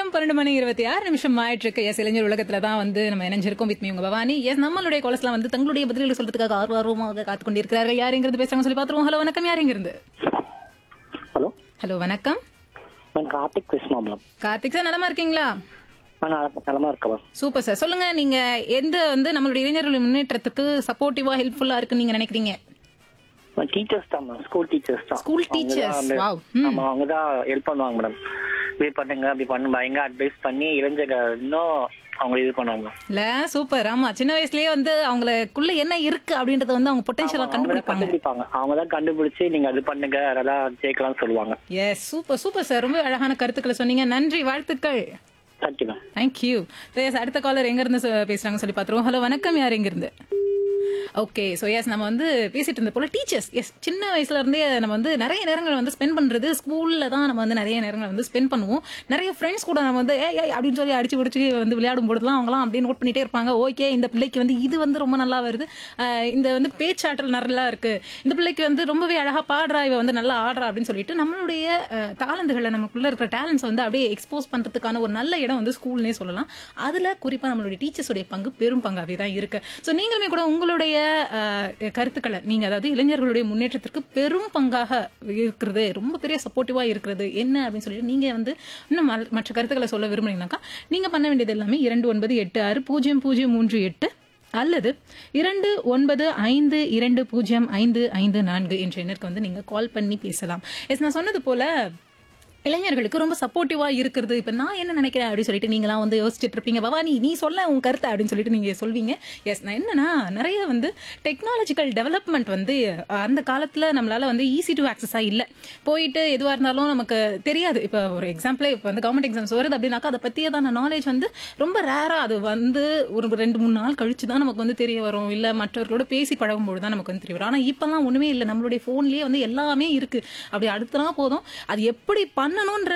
நேரம் பன்னெண்டு மணி இருபத்தி ஆறு நிமிஷம் ஆயிட்டு இருக்கு எஸ் இளைஞர் உலகத்துல தான் வந்து நம்ம இணைஞ்சிருக்கோம் வித் மீ உங்க பவானி எஸ் நம்மளுடைய கோலஸ்லாம் வந்து தங்களுடைய பதில்களை சொல்றதுக்காக ஆர்வ ஆர்வமாக காத்து கொண்டிருக்கிறார்கள் யார் எங்கிருந்து பேசுறாங்க சொல்லி பாத்துருவோம் ஹலோ வணக்கம் யார் எங்கிருந்து ஹலோ ஹலோ வணக்கம் நான் கார்த்திக் கிருஷ்ணாமலம் கார்த்திக் சார் நலமா இருக்கீங்களா நான் நல- நலமா இருக்கவா சூப்பர் சார் சொல்லுங்க நீங்க எந்த வந்து நம்மளுடைய இளைஞர்கள் முன்னேற்றத்துக்கு சப்போர்ட்டிவா ஹெல்ப்ஃபுல்லா இருக்குன்னு நீங்க நினைக்கிறீங்க டீச்சர்ஸ் தான் மேம் ஸ்கூல் டீச்சர்ஸ் தான் School அவங்க teachers, தான் வந்து- wow. ம். ஆமா அவங்க தான் ஹெல்ப் பண்ணுவாங்க மேடம் இப்படி பண்ணுங்க அப்படி பண்ணு பயங்கர அட்வைஸ் பண்ணி இளைஞர்கள் இன்னும் அவங்க இது பண்ணுவாங்க இல்ல சூப்பர் ஆமா சின்ன வயசுலயே வந்து அவங்களுக்குள்ள என்ன இருக்கு அப்படின்றத வந்து அவங்க பொட்டன்ஷியலா அவங்க தான் கண்டுபிடிப்பாங்க கண்டுபிடிப்பாங்க அவங்க தான் கண்டுபிடிச்சு நீங்க அது பண்ணுங்க அதெல்லாம் ஜெயிக்கலாம்னு சொல்லுவாங்க எஸ் சூப்பர் சூப்பர் சார் ரொம்ப அழகான கருத்துக்களை சொன்னீங்க நன்றி வாழ்த்துக்கள் தேங்க்யூ மேம் தேங்க்யூ எஸ் அடுத்த காலர் எங்க இருந்து சொ- பேசுறாங்க சொல்லி பாத்துருவோம் ஹலோ வணக்கம் யார் எங்க இருந்து ஓகே ஸோ எஸ் நம்ம வந்து பேசிட்டு இருந்த போல டீச்சர்ஸ் எஸ் சின்ன வயசுல இருந்தே நம்ம வந்து நிறைய நேரங்கள் வந்து ஸ்பெண்ட் பண்றது ஸ்கூல்ல தான் நம்ம வந்து நிறைய நேரங்கள் வந்து ஸ்பெண்ட் பண்ணுவோம் நிறைய ஃப்ரெண்ட்ஸ் கூட நம்ம வந்து ஏய் ஏய் அப்படின்னு சொல்லி அடிச்சு பிடிச்சி வந்து விளையாடும் பொழுதுலாம் அவங்களாம் அப்படியே நோட் பண்ணிட்டே இருப்பாங்க ஓகே இந்த பிள்ளைக்கு வந்து இது வந்து ரொம்ப நல்லா வருது அஹ் இந்த வந்து பேச்சாற்றல் நல்லா இருக்கு இந்த பிள்ளைக்கு வந்து ரொம்பவே அழகா பாடுறா இவ வந்து நல்லா ஆடுறா அப்படின்னு சொல்லிட்டு நம்மளுடைய டேலண்ட்களை நமக்குள்ள இருக்கிற டேலண்ட்ஸ் வந்து அப்படியே எக்ஸ்போஸ் பண்றதுக்கான ஒரு நல்ல இடம் வந்து ஸ்கூல்னே சொல்லலாம் அதுல குறிப்பா நம்மளுடைய டீச்சர்ஸுடைய பங்கு பெரும் பங்காவே தான் இருக்கு ஸோ நீங்களுமே கூட உங்களுடைய அஹ், கருத்துக்களை நீங்க அதாவது இளைஞர்களுடைய முன்னேற்றத்திற்கு பெரும் பங்காக இருக்கிறது ரொம்ப பெரிய சப்போர்ட்டிவா இருக்கிறது என்ன அப்படின்னு சொல்லிட்டு நீங்க வந்து இன்னும் ம- மற்ற கருத்துக்களை சொல்ல விரும்புனீங்கன்னாக்கா நீங்க பண்ண வேண்டியது எல்லாமே இரண்டு ஒன்பது எட்டு ஆறு பூஜ்ஜியம் பூஜ்ஜியம் மூன்று எட்டு அல்லது இரண்டு ஒன்பது ஐந்து இரண்டு பூஜ்ஜியம் ஐந்து ஐந்து நான்கு என்ற எண்ணிற்கு வந்து நீங்க கால் பண்ணி பேசலாம் எஸ் நான் சொன்னது போல இளைஞர்களுக்கு ரொம்ப சப்போர்ட்டிவா இருக்கிறது இப்ப நான் என்ன நினைக்கிறேன் அப்படின்னு சொல்லிட்டு நீங்களாம் வந்து யோசிச்சுட்டு இருப்பீங்க பவானி நீ சொல்ல உன் கருத்தை அப்படின்னு சொல்லிட்டு நீங்க சொல்வீங்க எஸ் நான் என்னன்னா நிறைய வந்து டெக்னாலஜிக்கல் டெவலப்மெண்ட் வந்து அஹ், அந்த காலத்துல நம்மளால வந்து ஈஸி டு ஆக்சஸா இல்ல போயிட்டு எதுவா இருந்தாலும் நமக்கு தெரியாது இப்ப ஒரு எக்ஸாம்பிள் இப்ப வந்து கவர்மெண்ட் எக்ஸாம்ஸ் வருது அப்படின்னாக்கா அதை பத்தியதான நாலேஜ் வந்து ரொம்ப ரேரா அது வந்து ஒரு ரெண்டு மூணு நாள் கழிச்சு தான் நமக்கு வந்து தெரிய வரும் இல்ல மற்றவர்களோட பேசி பழகும்போது தான் நமக்கு வந்து தெரிய வரும் ஆனா இப்பெல்லாம் ஒண்ணுமே இல்லை நம்மளுடைய போன்லயே வந்து எல்லாமே இருக்கு அப்படி அடுத்தனா போதும் அது எப்படி பண்ணணும்ன்ற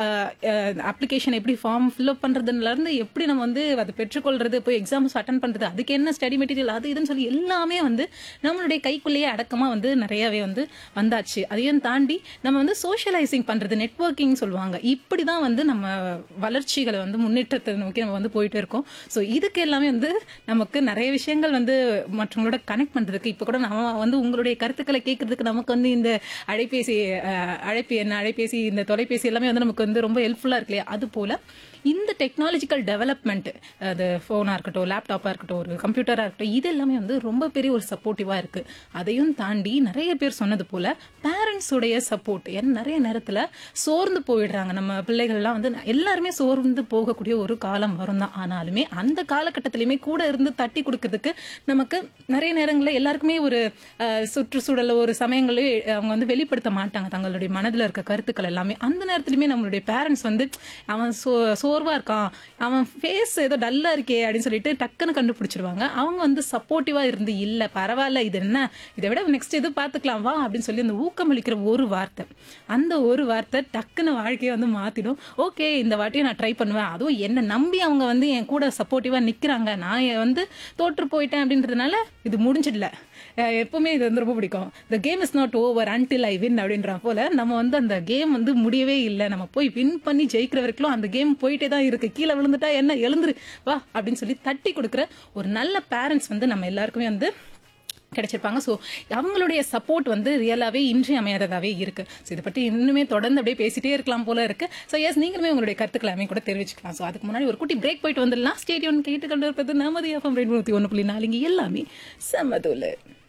அப்ளிகேஷன் எப்படி ஃபார்ம் ஃபில்அப் பண்றதுல இருந்து எப்படி நம்ம வந்து அதை பெற்றுக்கொள்றது போய் எக்ஸாம்ஸ் அட்டன் பண்றது அதுக்கு என்ன ஸ்டடி மெட்டீரியல் அது இதுன்னு சொல்லி எல்லாமே வந்து நம்மளுடைய கைக்குள்ளேயே அடக்கமா வந்து நிறையவே வந்து வந்தாச்சு அதையும் தாண்டி நம்ம வந்து சோஷியலைசிங் பண்றது நெட்வொர்க்கிங் சொல்லுவாங்க இப்படிதான் வந்து நம்ம வளர்ச்சிகளை வந்து முன்னேற்றத்தை நோக்கி நம்ம வந்து போயிட்டு இருக்கோம் ஸோ இதுக்கு எல்லாமே வந்து நமக்கு நிறைய விஷயங்கள் வந்து மற்றவங்களோட கனெக்ட் பண்றதுக்கு இப்போ கூட நம்ம வந்து உங்களுடைய கருத்துக்களை கேட்கறதுக்கு நமக்கு வந்து இந்த அழைபேசி அஹ், அழைப்பு என்ன அழைபேசி இந்த தொலைபேசி எல்லாமே வந்து நமக்கு வந்து ரொம்ப ஹெல்ப்ஃபுல்லா இருக்கு இல்லையா அது போல இந்த டெக்னாலஜிக்கல் டெவலப்மெண்ட் அது ஃபோனா இருக்கட்டும் லேப்டாப்பா இருக்கட்டும் ஒரு கம்ப்யூட்டரா இருக்கட்டும் இது எல்லாமே வந்து ரொம்ப பெரிய ஒரு சப்போர்ட்டிவா இருக்கு அதையும் தாண்டி நிறைய பேர் சொன்னது போல பேரண்ட்ஸ் உடைய சப்போர்ட் ஏன்னா நிறைய நேரத்துல சோர்ந்து போயிடுறாங்க நம்ம பிள்ளைகள்லாம் வந்து எல்லாருமே சோர்ந்து போகக்கூடிய ஒரு காலம் வரும் தான் ஆனாலுமே அந்த காலகட்டத்திலயுமே கூட இருந்து தட்டி கொடுக்கறதுக்கு நமக்கு நிறைய நேரங்களில் எல்லாருக்குமே ஒரு அஹ், சுற்றுச்சூழல் ஒரு சமயங்களே அவங்க வந்து வெளிப்படுத்த மாட்டாங்க தங்களுடைய மனதில் இருக்க கருத்துக்கள் எல்லாமே அந்த நேரத்துலயுமே நம்மளுடைய பேரண்ட்ஸ் வந்து அவன் சோ சோர்வா இருக்கான் அவன் ஃபேஸ் ஏதோ டல்லா இருக்கே அப்படின்னு சொல்லிட்டு டக்குன்னு கண்டுபிடிச்சிருவாங்க அவங்க வந்து சப்போர்ட்டிவா இருந்து இல்ல பரவாயில்ல இது என்ன இதை விட நெக்ஸ்ட் இது பாத்துக்கலாம் வா அப்படின்னு சொல்லி அந்த ஊக்கமளிக்கிற ஒரு வார்த்தை அந்த ஒரு வார்த்தை டக்குன்னு வாழ்க்கையை வந்து மாத்திடும் ஓகே இந்த வாட்டியும் நான் ட்ரை பண்ணுவேன் அதுவும் என்ன நம்பி அவங்க வந்து என் கூட சப்போர்ட்டிவா நிக்கிறாங்க நான் வந்து தோற்று போயிட்டேன் அப்படின்றதுனால இது முடிஞ்சிடல அஹ் எப்பவுமே இது வந்து ரொம்ப பிடிக்கும் the game is not over until I win அப்படின்ற போல நம்ம வந்து அந்த கேம் வந்து முடியவே இல்லை நம்ம போய் வின் பண்ணி ஜெயிக்கிற வரைக்கும் அந்த கேம் போயிட்டே தான் இருக்கு கீழே விழுந்துட்டா என்ன எழுந்துரு வா அப்படின்னு சொல்லி தட்டி கொடுக்குற ஒரு நல்ல பேரண்ட்ஸ் வந்து நம்ம எல்லாருக்குமே வந்து கிடைச்சிருப்பாங்க ஸோ அவங்களுடைய சப்போர்ட் வந்து ரியலாகவே இன்றியமையாததாகவே இருக்கு ஸோ இதை பற்றி இன்னுமே தொடர்ந்து அப்படியே பேசிட்டே இருக்கலாம் போல இருக்கு ஸோ எஸ் நீங்களுமே உங்களுடைய கருத்துக்களை எல்லாமே கூட தெரிவிச்சுக்கலாம் ஸோ அதுக்கு முன்னாடி ஒரு குட்டி பிரேக் போயிட்டு வந்துடலாம் ஸ்டேடியம் கேட்டுக்கொண்டு இருப்பது நமது எஃப்எம் ரெண்டு நூற்றி ஒன்று புள்ளி நாலு இங்கே எல்லாமே செம்மதூல